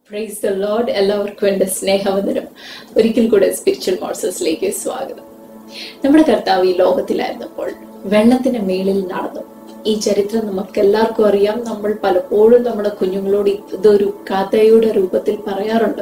praise the Lord എല്ലാവർക്കും എൻ്റെ സ്നേഹവന്ദനം ഒരിക്കൽ കൂടെ സ്പിരിച്വൽ മോഴ്സസിലേക്ക് സ്വാഗതം നമ്മുടെ കർത്താവ് ഈ ലോകത്തിലായിരുന്നപ്പോൾ വെള്ളത്തിന്റെ മേളിൽ നടന്നു ഈ ചരിത്രം നമുക്ക് എല്ലാവർക്കും അറിയാം നമ്മൾ പലപ്പോഴും നമ്മുടെ കുഞ്ഞുങ്ങളോട് ഇതൊരു കഥയുടെ രൂപത്തിൽ പറയാറുണ്ട്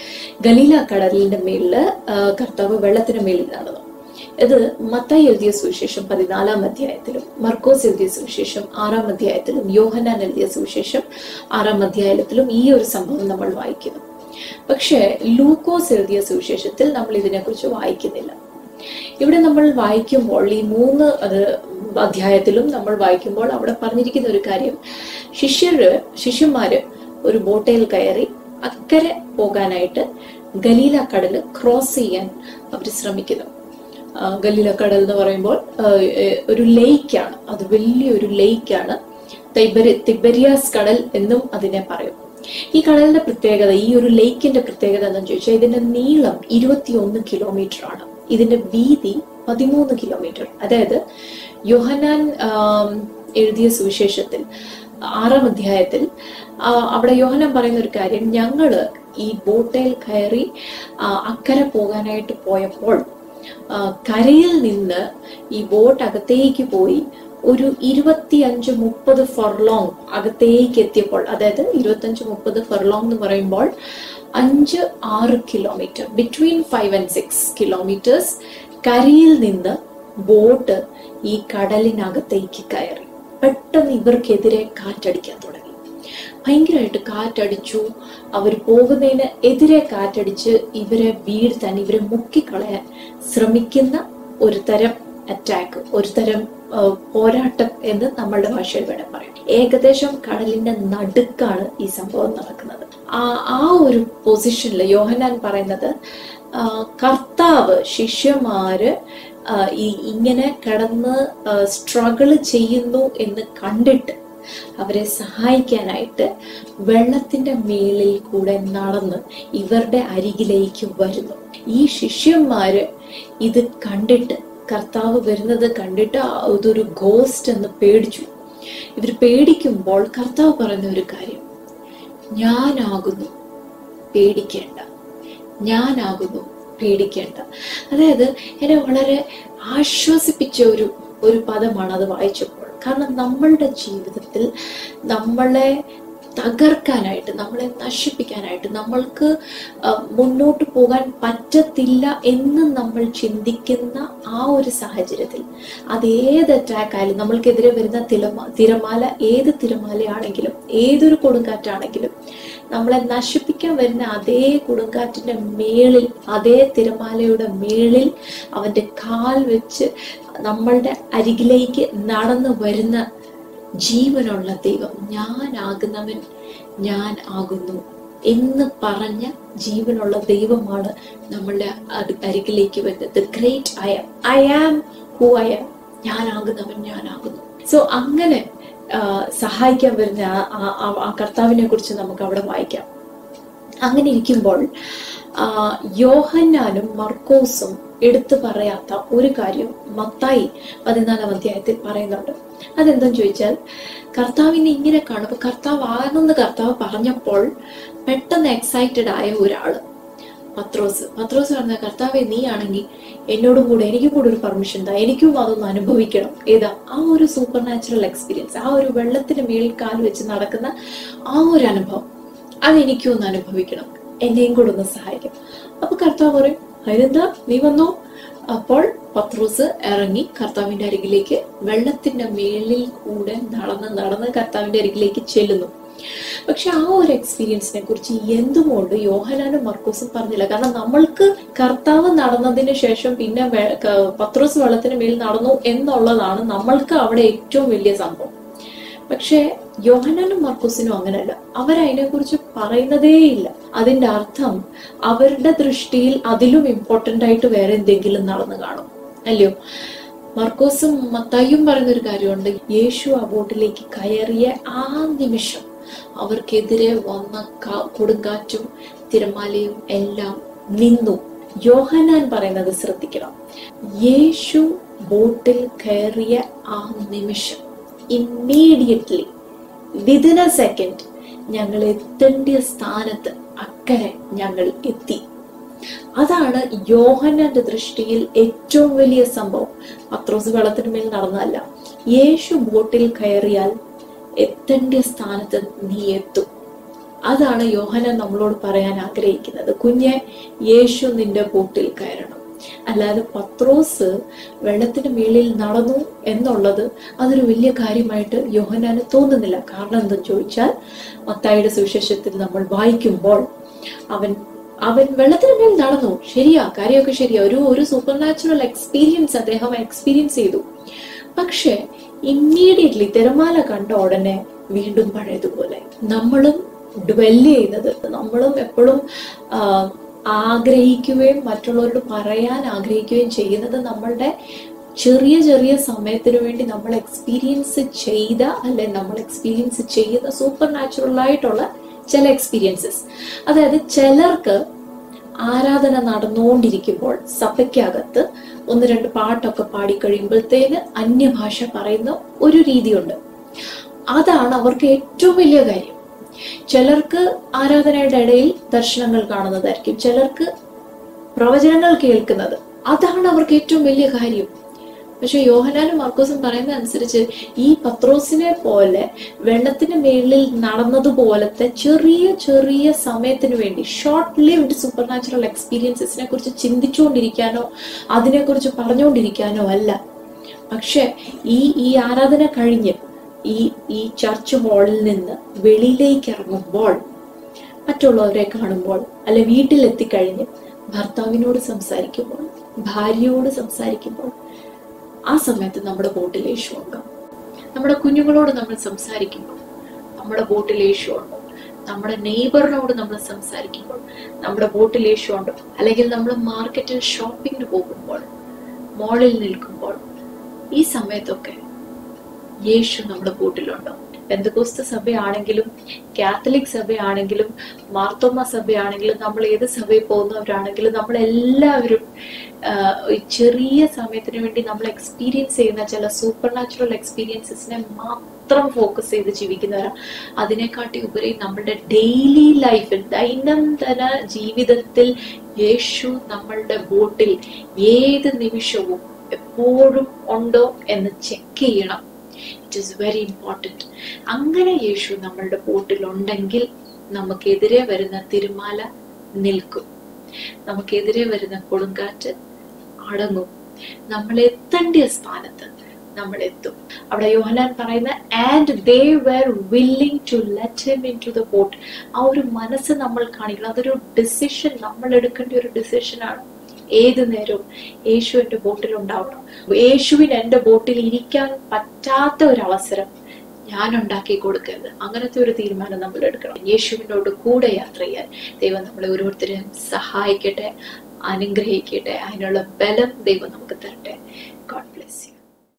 ഗലീല കടലിന്റെ മേളില് ആ, കർത്താവ് വെള്ളത്തിന്റെ മേളിൽ നടന്നു ഇത് മത്തായി എഴുതിയ സുവിശേഷം പതിനാലാം അധ്യായത്തിലും മർക്കോസ് എഴുതിയ സുവിശേഷം ആറാം അധ്യായത്തിലും യോഹനാൻ എഴുതിയ സുവിശേഷം ആറാം അധ്യായത്തിലും ഈ ഒരു സംഭവം നമ്മൾ വായിക്കുന്നു പക്ഷേ ലൂക്കോസ് എഴുതിയ സുവിശേഷത്തിൽ നമ്മൾ ഇതിനെക്കുറിച്ച് വായിക്കുന്നില്ല ഇവിടെ നമ്മൾ വായിക്കുമ്പോൾ ഈ മൂന്ന് അത് അധ്യായത്തിലും നമ്മൾ വായിക്കുമ്പോൾ അവിടെ പറഞ്ഞിരിക്കുന്ന ഒരു കാര്യം ശിഷ്യര് ശിഷ്യന്മാര് ഒരു ബോട്ടയിൽ കയറി അക്കരെ പോകാനായിട്ട് ഗലീല കടല് ക്രോസ് ചെയ്യാൻ അവർ ശ്രമിക്കുന്നു ആ, ഗലീല കടൽ എന്ന് പറയുമ്പോൾ ആ, ഏ, ഒരു ലേക്കാണ് അത് വലിയൊരു ലേക്കാണ് തൈബരി തിബരിയാസ് കടൽ എന്നും അതിനെ പറയും ഈ കടലിന്റെ പ്രത്യേകത ഈ ഒരു ലേക്കിന്റെ പ്രത്യേകത എന്താണെന്ന് ചോദിച്ചാൽ ഇതിന്റെ നീളം ഇരുപത്തിയൊന്ന് കിലോമീറ്റർ ആണ് ഇതിന്റെ വീതി പതിമൂന്ന് കിലോമീറ്റർ അതായത് യോഹനാൻ ആം, എഴുതിയ സുവിശേഷത്തിൽ ആറാം അധ്യായത്തിൽ ആ, അവിടെ യോഹനാൻ പറയുന്ന ഒരു കാര്യം ഞങ്ങള് ഈ ബോട്ടയിൽ കയറി ആ, അക്കരെ പോകാനായിട്ട് പോയപ്പോൾ ആ, കരയിൽ നിന്ന് ഈ ബോട്ട് അകത്തേക്ക് പോയി ഒരു ഇരുപത്തിയഞ്ച് മുപ്പത് ഫർലോങ് അകത്തേക്ക് എത്തിയപ്പോൾ അതായത് ഇരുപത്തഞ്ച് മുപ്പത് ഫർലോങ് എന്ന് പറയുമ്പോൾ അഞ്ച് ആറ് kilometre between five and six kilometres കരയിൽ നിന്ന് ബോട്ട് ഈ കടലിനകത്തേക്ക് കയറി പെട്ടെന്ന് ഇവർക്കെതിരെ കാറ്റടിക്കാൻ തുടങ്ങി ഭയങ്കരമായിട്ട് കാറ്റടിച്ചു അവർ പോകുന്നതിന് എതിരെ കാറ്റടിച്ച് ഇവരെ വീഴ്ത്താൻ ഇവരെ മുക്കിക്കളയാൻ ശ്രമിക്കുന്ന ഒരു തരം അറ്റാക്ക് ഒരു തരം ആ, പോരാട്ടം എന്ന് നമ്മളുടെ ഭാഷയിൽ വേണം പറയാം ഏകദേശം കടലിന്റെ നടുക്കാണ് ഈ സംഭവം നടക്കുന്നത് ആ ആ ഒരു പൊസിഷനിൽ യോഹനാൻ പറയുന്നത് ആ, കർത്താവ് ശിഷ്യന്മാര് ആ, ഈ ഇങ്ങനെ കിടന്ന് സ്ട്രഗിൾ ചെയ്യുന്നു എന്ന് കണ്ടിട്ട് അവരെ സഹായിക്കാനായിട്ട് വെള്ളത്തിന്റെ മേളിൽ കൂടെ നടന്ന് ഇവരുടെ അരികിലേക്ക് വരുന്നു ഈ ശിഷ്യന്മാര് ഇത് കണ്ടിട്ട് കർത്താവ് വരുന്നത് കണ്ടിട്ട് ആ ഇതൊരു ഗോസ്റ്റ് എന്ന് പേടിച്ചു ഇവർ പേടിക്കുമ്പോൾ കർത്താവ് പറയുന്ന ഒരു കാര്യം ഞാനാകുന്നു പേടിക്കേണ്ട ഞാനാകുന്നു പേടിക്കേണ്ട അതായത് എന്നെ വളരെ ആശ്വസിപ്പിച്ച ഒരു ഒരു പദമാണ് അത് വായിച്ചപ്പോൾ കാരണം നമ്മളുടെ ജീവിതത്തിൽ നമ്മളെ തകർക്കാനായിട്ട് നമ്മളെ നശിപ്പിക്കാനായിട്ട് നമ്മൾക്ക് ആ, മുന്നോട്ട് പോകാൻ പറ്റത്തില്ല എന്ന് നമ്മൾ ചിന്തിക്കുന്ന ആ ഒരു സാഹചര്യത്തിൽ അത് ഏത് അറ്റാക്ക് ആയാലും നമ്മൾക്കെതിരെ വരുന്ന തിരമാ തിരമാല ഏത് തിരമാലയാണെങ്കിലും ഏതൊരു കൊടുങ്കാറ്റാണെങ്കിലും നമ്മളെ നശിപ്പിക്കാൻ വരുന്ന അതേ കൊടുങ്കാറ്റിന്റെ മേളിൽ അതേ തിരമാലയുടെ മേളിൽ അവന്റെ കാൽ വെച്ച് നമ്മളുടെ അരികിലേക്ക് നടന്നു വരുന്ന ജീവനുള്ള ദൈവം ഞാനാകുന്നവൻ ഞാൻ ആകുന്നു എന്ന് പറഞ്ഞ ജീവനുള്ള ദൈവമാണ് നമ്മളുടെ അരി- അരികിലേക്ക് വരുന്നത് great I am I am who I am ഞാനാകുന്നവൻ ഞാനാകുന്നു സോ അങ്ങനെ ആ, സഹായിക്കാൻ വരുന്ന ആ- ആ- ആ- ആ കർത്താവിനെ കുറിച്ച് നമുക്ക് അവിടെ വായിക്കാം അങ്ങനെ ഇരിക്കുമ്പോൾ ആ, യോഹന്നാനും മർക്കോസും എടുത്തു പറയാത്ത ഒരു കാര്യം മത്തായി പതിനാലാം അധ്യായത്തിൽ പറയുന്നുണ്ട് അതെന്തെന്ന് ചോദിച്ചാൽ കർത്താവിനെ ഇങ്ങനെ കാണുമ്പോൾ കർത്താവ് ആണെന്ന് കർത്താവ് പറഞ്ഞപ്പോൾ പെട്ടെന്ന് എക്സൈറ്റഡ് ആയ ഒരാള് പത്രോസ് പത്രോസ് പറഞ്ഞ കർത്താവെ നീ ആണെങ്കിൽ എന്നോടും കൂടെ എനിക്കും കൂടെ ഒരു പെർമിഷൻ താ എനിക്കും അതൊന്ന് അനുഭവിക്കണം ഏതാ ആ ഒരു സൂപ്പർ നാച്ചുറൽ എക്സ്പീരിയൻസ് ആ ഒരു വെള്ളത്തിന് മേളിൽ കാൽ വെച്ച് നടക്കുന്ന ആ ഒരു അനുഭവം അതെനിക്കും ഒന്ന് അനുഭവിക്കണം എന്നെയും കൂടെ ഒന്ന് സഹായിക്കും അപ്പൊ കർത്താവ് പറയും അതിനെന്താ നീ വന്നോ അപ്പോൾ പത്രോസ് ഇറങ്ങി കർത്താവിന്റെ അരികിലേക്ക് വെള്ളത്തിന്റെ മേളിൽ കൂടെ നടന്ന് നടന്ന് കർത്താവിന്റെ അരികിലേക്ക് ചെല്ലുന്നു പക്ഷെ ആ ഒരു എക്സ്പീരിയൻസിനെ കുറിച്ച് എന്തുകൊണ്ട് യോഹനാനും മർക്കോസും പറഞ്ഞില്ല കാരണം നമ്മൾക്ക് കർത്താവ് നടന്നതിന് ശേഷം പിന്നെ വെ- ക- പത്രോസ് വെള്ളത്തിന് മേൽ നടന്നു എന്നുള്ളതാണ് നമ്മൾക്ക് അവിടെ ഏറ്റവും വലിയ സംഭവം പക്ഷെ യോഹനാനും മർക്കോസിനും അങ്ങനെയല്ല അവരതിനെ കുറിച്ച് പറയുന്നതേയില്ല അതിന്റെ അർത്ഥം അവരുടെ ദൃഷ്ടിയിൽ അതിലും ഇമ്പോർട്ടന്റ് ആയിട്ട് വേറെ എന്തെങ്കിലും നടന്നു കാണും അല്ലയോ മർക്കോസും മത്തായും പറയുന്ന ഒരു കാര്യമുണ്ട് യേശു ആ ബോട്ടിലേക്ക് കയറിയ ആ നിമിഷം അവർക്കെതിരെ വന്ന കാ- കൊടുങ്കാറ്റും തിരമാലയും എല്ലാം നിന്നു യോഹനാൻ പറയുന്നത് ശ്രദ്ധിക്കണം യേശു ബോട്ടിൽ കയറിയ ആ നിമിഷം ഇമ്മീഡിയറ്റ്ലി വിതിൻ എ സെക്കൻഡ് ഞങ്ങൾ എത്തേണ്ട സ്ഥാനത്ത് അക്കരെ ഞങ്ങൾ എത്തി അതാണ് യോഹന്നാന്റെ ദൃഷ്ടിയിൽ ഏറ്റവും വലിയ സംഭവം പത്രോസ് വെള്ളത്തിന് മേൽ നടന്നതല്ല യേശു ബോട്ടിൽ കയറിയാൽ എത്തേണ്ട സ്ഥാനത്ത് നീ എത്തും അതാണ് യോഹനൻ നമ്മളോട് പറയാൻ ആഗ്രഹിക്കുന്നത് കുഞ്ഞെ യേശു നിന്റെ ബോട്ടിൽ കയറണം അല്ലാതെ പത്രോസ് വെള്ളത്തിന് മേളിൽ നടന്നു എന്നുള്ളത് അതൊരു വലിയ കാര്യമായിട്ട് യോഹനാന് തോന്നുന്നില്ല കാരണം എന്തെന്ന് ചോദിച്ചാൽ മത്തായിയുടെ സുവിശേഷത്തിൽ നമ്മൾ വായിക്കുമ്പോൾ അവൻ അവൻ വെള്ളത്തിന് മേൽ നടന്നു ശരിയാ കാര്യമൊക്കെ ശരിയാ ഒരു ഒരു സൂപ്പർ നാച്ചുറൽ എക്സ്പീരിയൻസ് അദ്ദേഹം എക്സ്പീരിയൻസ് ചെയ്തു പക്ഷെ ഇമ്മീഡിയറ്റ്ലി തിരമാല കണ്ട ഉടനെ വീണ്ടും പഴയതുപോലെ നമ്മളും ഡ്വെല് ചെയ്യുന്നത് നമ്മളും എപ്പോഴും ആഗ്രഹിക്കുകയും മറ്റുള്ളവരോട് പറയാൻ ആഗ്രഹിക്കുകയും ചെയ്യുന്നത് നമ്മളുടെ ചെറിയ ചെറിയ സമയത്തിന് വേണ്ടി നമ്മൾ എക്സ്പീരിയൻസ് ചെയ്ത അല്ലെ നമ്മൾ എക്സ്പീരിയൻസ് ചെയ്യുന്ന സൂപ്പർ നാച്ചുറൽ ആയിട്ടുള്ള ചില എക്സ്പീരിയൻസസ് അതായത് ചിലർക്ക് ആരാധന നടന്നുകൊണ്ടിരിക്കുമ്പോൾ സഭയ്ക്കകത്ത് ഒന്ന് രണ്ട് പാട്ടൊക്കെ പാടിക്കഴിയുമ്പോഴത്തേന് അന്യഭാഷ പറയുന്ന ഒരു രീതിയുണ്ട് അതാണ് അവർക്ക് ഏറ്റവും വലിയ കാര്യം ചിലർക്ക് ആരാധനയുടെ ഇടയിൽ ദർശനങ്ങൾ കാണുന്നതായിരിക്കും ചിലർക്ക് പ്രവചനങ്ങൾ കേൾക്കുന്നത് അതാണ് അവർക്ക് ഏറ്റവും വലിയ കാര്യം പക്ഷെ യോഹനാനും മാർക്കോസും പറയുന്ന അനുസരിച്ച് ഈ പത്രോസിനെ പോലെ വെള്ളത്തിന് മേളിൽ നടന്നതുപോലത്തെ ചെറിയ ചെറിയ സമയത്തിന് വേണ്ടി ഷോർട്ട് ലിവ്ഡ് സൂപ്പർ നാച്ചുറൽ എക്സ്പീരിയൻസസിനെ കുറിച്ച് ചിന്തിച്ചുകൊണ്ടിരിക്കാനോ അതിനെക്കുറിച്ച് പറഞ്ഞുകൊണ്ടിരിക്കാനോ അല്ല പക്ഷെ ഈ ഈ ആരാധന കഴിഞ്ഞ് ഈ ഈ ചർച്ച് ഹാളിൽ നിന്ന് വെളിയിലേക്ക് ഇറങ്ങുമ്പോൾ മറ്റുള്ളവരെ കാണുമ്പോൾ അല്ലെ വീട്ടിലെത്തിക്കഴിഞ്ഞ് ഭർത്താവിനോട് സംസാരിക്കുമ്പോൾ ഭാര്യയോട് സംസാരിക്കുമ്പോൾ ആ സമയത്ത് നമ്മുടെ ബോട്ടിൽ യേശു ഉണ്ട് നമ്മുടെ കുഞ്ഞുങ്ങളോട് നമ്മൾ സംസാരിക്കുമ്പോൾ നമ്മുടെ ബോട്ടിൽ യേശു ഉണ്ട് നമ്മുടെ നെയ്ബറിനോട് നമ്മൾ സംസാരിക്കുമ്പോൾ നമ്മുടെ ബോട്ടിൽ യേശു ഉണ്ട് അല്ലെങ്കിൽ നമ്മൾ മാർക്കറ്റിൽ ഷോപ്പിങ്ങിന് പോകുമ്പോൾ മോളിൽ നിൽക്കുമ്പോൾ ഈ സമയത്തൊക്കെ യേശു നമ്മുടെ കൂട്ടിലുണ്ടോ ബന്ധുക്കോസ്ത സഭയാണെങ്കിലും കാത്തലിക് സഭയാണെങ്കിലും മാർത്തോമ സഭയാണെങ്കിലും നമ്മൾ ഏത് സഭയിൽ പോകുന്നവരാണെങ്കിലും നമ്മൾ എല്ലാവരും ചെറിയ സമയത്തിന് വേണ്ടി നമ്മൾ എക്സ്പീരിയൻസ് ചെയ്യുന്ന ചില സൂപ്പർ നാച്ചുറൽ എക്സ്പീരിയൻസസിനെ മാത്രം ഫോക്കസ് ചെയ്ത് ജീവിക്കുന്നവരാണ് അതിനെക്കാട്ടി ഉപരി നമ്മളുടെ ഡെയിലി ലൈഫിൽ ദൈനംദിന ജീവിതത്തിൽ യേശു നമ്മളുടെ ബോട്ടിൽ ഏത് നിമിഷവും എപ്പോഴും ഉണ്ടോ എന്ന് ചെക്ക് ചെയ്യണം ഇറ്റ് ഈസ് വെരി ഇമ്പോർട്ടൻറ്റ് അങ്ങനെ യേശു നമ്മളുടെ ബോട്ടിൽ ഉണ്ടെങ്കിൽ നമുക്കെതിരെ വരുന്ന തിരുമാല നിൽക്കും നമുക്കെതിരെ വരുന്ന കൊടുങ്കാറ്റ് അടങ്ങും നമ്മൾ എത്തേണ്ട സ്ഥാനത്ത് നമ്മൾ എത്തും അവിടെ യോഹനാൻ പറയുന്ന and they were willing to let him into the boat ആ ഒരു മനസ്സ് നമ്മൾ കാണിക്കണം അതൊരു ഡിസിഷൻ നമ്മൾ എടുക്കേണ്ട ഒരു ഡിസിഷനാണ് ഏത് നേരവും യേശു എന്റെ ബോട്ടിൽ ഉണ്ടാവണം യേശുവിന് എന്റെ ബോട്ടിൽ ഇരിക്കാൻ പറ്റാത്ത ഒരു അവസരം ഞാൻ ഉണ്ടാക്കി കൊടുക്കരുത് അങ്ങനത്തെ ഒരു തീരുമാനം നമ്മൾ എടുക്കണം യേശുവിനോട് കൂടെ യാത്ര ചെയ്യാൻ ദൈവം നമ്മളെ ഓരോരുത്തരെയും സഹായിക്കട്ടെ അനുഗ്രഹിക്കട്ടെ അതിനുള്ള ബലം ദൈവം നമുക്ക് തരട്ടെ